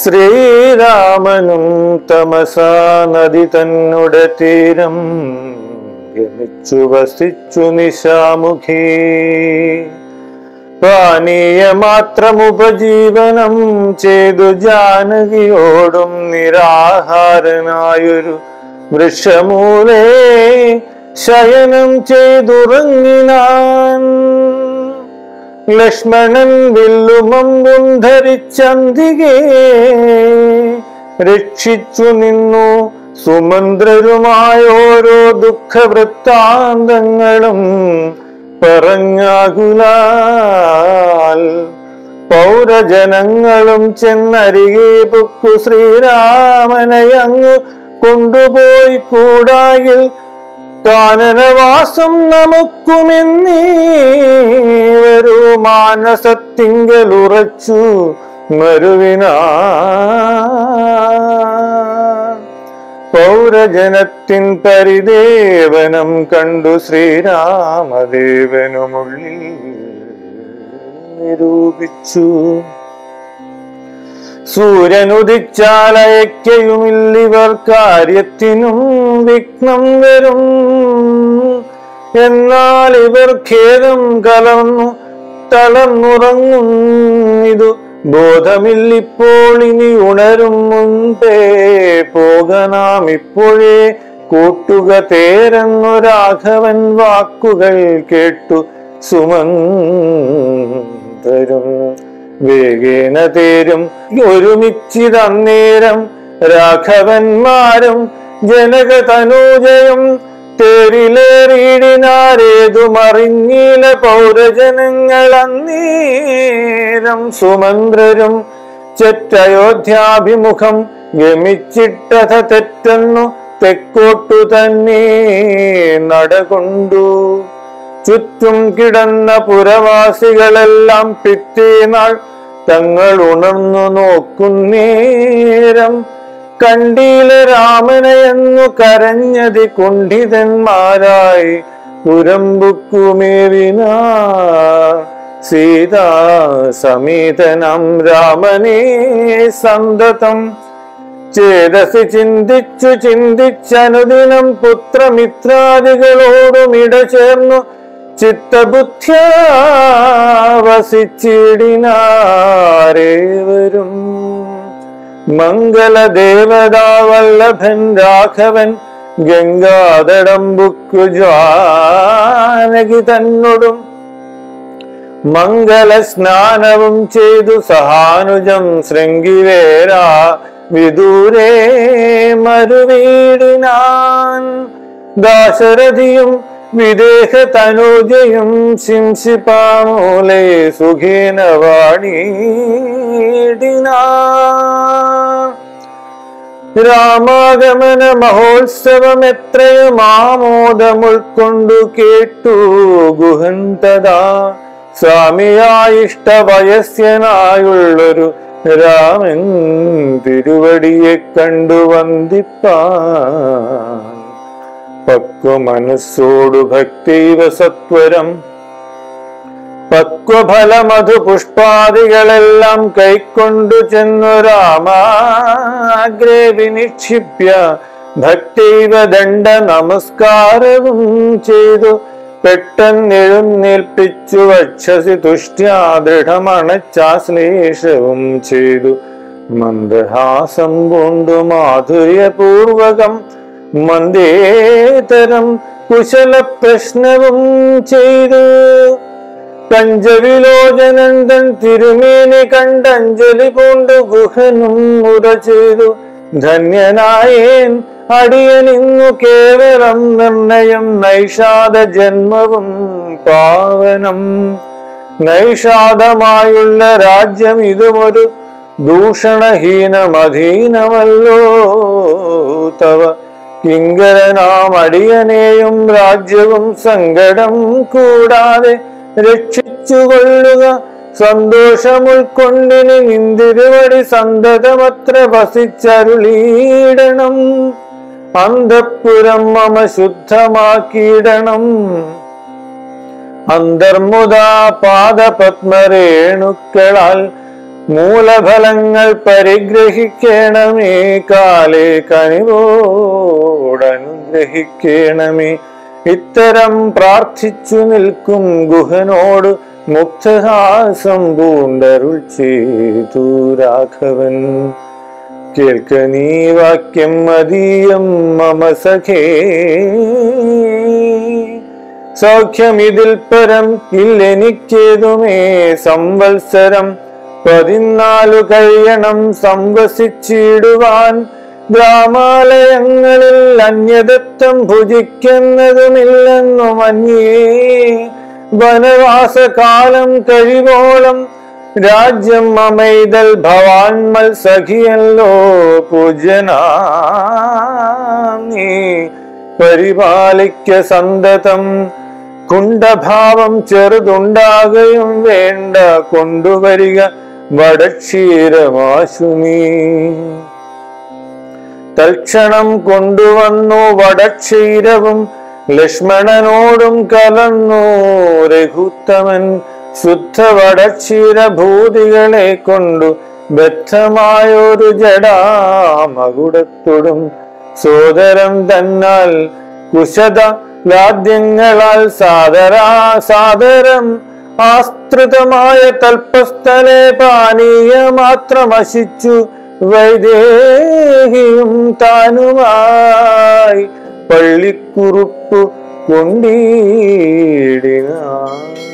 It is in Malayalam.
ശ്രീരാമനും തമസാ നദി തന്നുടെ തീരം ഗമിച്ചു വസിച്ചു നിശാമുഖി പാനീയ മാത്രം ഉപജീവനം ചെയ്തു ജാനകിയോടും നിരാഹാരനായൊരു വൃക്ഷമൂലേ ശയനം ചെയ്തുറങ്ങിനാൻ ലക്ഷ്മണൻ വില്ലുമമ്പും ധരിച്ചന്തികേ രക്ഷിച്ചു നിന്നു സുമന്ത്രരുമായ ഓരോ ദുഃഖവൃത്താന്തങ്ങളും പറഞ്ഞാകുലാൽ പൗരജനങ്ങളും ചെന്നരികെ പൊക്കു ശ്രീരാമനെ അങ്ങ് കൊണ്ടുപോയി കൂടായിൽ കാനനവാസം നമുക്കുമെന്നീവരു മാനസത്തിങ്കൽ ഉറച്ചു മരുവിനാ പൗരജനത്തിൻ പരിദേവനം കണ്ടു ശ്രീരാമദേവനുമുള്ളിൽ നിരൂപിച്ചു സൂര്യനുദിച്ചാലയക്കയുമില്ലിവർ കാര്യത്തിനും വിഘ്നം വരും എന്നാൽ ഇവർ ഖേദം കലർന്നു തളർന്നുറങ്ങുന്നിതു ബോധമില്ലിപ്പോൾ ഇനി ഉണരും മുൻപേ പോകനാം ഇപ്പോഴേ കൂട്ടുക തേരെന്നു രാഘവൻ വാക്കുകൾ കേട്ടു സുമന്തരും വേഗേന തേരും ഒരുമിച്ചിതന്നേരം രാഘവന്മാരും ജനക തനൂജയും തേരിലേറിയിടിനാരേതുമറിഞ്ഞീല പൗരജനങ്ങൾ അന്നേരം സുമന്ത്രരും ചെറ്റയോധ്യാഭിമുഖം ഗമിച്ചിട്ടത തെറ്റെന്നു തെക്കോട്ടു തന്നെ നടകൊണ്ടു ചുറ്റും കിടന്ന പുരവാസികളെല്ലാം പിറ്റേനാൾ തങ്ങൾ ഉണർന്നു നോക്കുന്നേരം കണ്ടീല രാമനെയെന്നു കരഞ്ഞതി കുണ്ഠിതന്മാരായി പുരമ്പുക്കുമേവിന സീതാ സമീതനം രാമനേ സന്തതം ചേതസി ചിന്തിച്ചു ചിന്തിച്ചനുദിനം പുത്രമിത്രാദികളോടും ഇട ചേർന്നു ചിത്തബുദ്ധ്യാ വസിച്ചിടിനാരേവരും മംഗളദേവതാവല്ലഭൻ രാഘവൻ ഗംഗാതടംബുക്കു ജാനകി തന്നോടും മംഗള സ്നാനവും ചെയ്തു സഹാനുജം ശൃംഗിവേര വിദൂരേ മരുവീടിനാൻ ദാശരഥിയും വിദേഹ തനുജയും ശിംശിപ്പാമൂലേ സുഖേന വാണീടിനാൻ രാമാഗമന മഹോത്സവം എത്രയും ആമോദമുൾക്കൊണ്ടു കേട്ടു ഗുഹന്തതാ സ്വാമിയായിഷ്ട വയസ്യനായുള്ളൊരു രാമൻ തിരുവടിയെ കണ്ടു വന്ദിപ്പാൻ പക്വ മനസ്സോടു ഭക്തൈവ സത്വരം പക്വഫല മധു പുഷ്പാദികളെല്ലാം കൈക്കൊണ്ടു ചെന്നു രാമാഗ്രേ വിനിക്ഷിപ്യ ഭക്തൈവ ദണ്ഡ നമസ്കാരവും ചെയ്തു പെട്ടെന്നെഴുന്നേൽപ്പിച്ചു വക്ഷസി തുഷ്ട്യാ ദൃഢമണച്ചാശ്ലേഷവും ചെയ്തു മന്ദഹാസം കൊണ്ടു മാധുര്യപൂർവകം മന്ദേതരം കുശല പ്രശ്നവും ചെയ്തു പഞ്ചവിലോചനന്ദൻ തിരുമേനി കണ്ടഞ്ജലി പൂണ്ടു ഗുഹനും മുറ ചെയ്തു ധന്യനായേൻ അടിയനിന്നു കേവലം നിർണയം നൈഷാദ ജന്മവും പാവനം നൈഷാദമായുള്ള രാജ്യം ഇതുമൊരു ദൂഷണഹീനമധീനമല്ലോ തവ കിങ്കരനാം അടിയനെയും രാജ്യവും സങ്കടം കൂടാതെ രക്ഷിച്ചുകൊള്ളുക സന്തോഷമുൾക്കൊണ്ടിന് നിന്തിരുവടി സന്തതമത്ര വസിച്ചരുളീടണം അന്തപ്പുരം മമ ശുദ്ധമാക്കിയിടണം അന്തർമുദാ പാദപത്മരേണുക്കളാൽ മൂലഫലങ്ങൾ പരിഗ്രഹിക്കണമേ കാലേ കനിവോടനുഗ്രഹിക്കണമേ ഇത്തരം പ്രാർത്ഥിച്ചു നിൽക്കും ഗുഹനോട് മുക്തഹാസം പൂണ്ടരുൾ ചെയ്തു രാഘവൻ കേൾക്ക നീ വാക്യം മതീയം മമ സഖേ സൗഖ്യം ഇതിൽ പരം ഇല്ലെനിക്കേതുമേ സംവത്സരം പതിനാലു കഴിയണം സംവസിച്ചിടുവാൻ ഗ്രാമാലയങ്ങളിൽ അന്യദത്തം ഭുജിക്കുന്നതുമില്ലെന്നു മഞ്ഞേ വനവാസകാലം കഴിവോളം രാജ്യം മമൈതൽ ഭവാൻമൽ സഖിയല്ലോ പൂജനാം നീ പരിപാലിക്ക സന്തതം കുണ്ഠഭാവം ചെറുതുണ്ടാകുകയും വേണ്ട കൊണ്ടുവരിക വടക്ഷീരമാശുനീ തൽക്ഷണം കൊണ്ടുവന്നു വടക്ഷീരവും ലക്ഷ്മണനോടും കലർന്നു രഘുത്തമൻ ശുദ്ധ വടക്ഷീരഭൂതികളെ കൊണ്ടു ബദ്ധമായൊരു ജടാമകുടത്തോടും സോദരം തന്നാൽ കുശത ലാദ്യങ്ങളാൽ സാദരാ സാദരം ആസ്തൃതമായ തൽപ്പസ്ഥലെ പാനീയ മാത്രമശിച്ചു വൈദേഹിയും താനുമായി പള്ളിക്കുറുപ്പു കൊണ്ടിടിനാൻ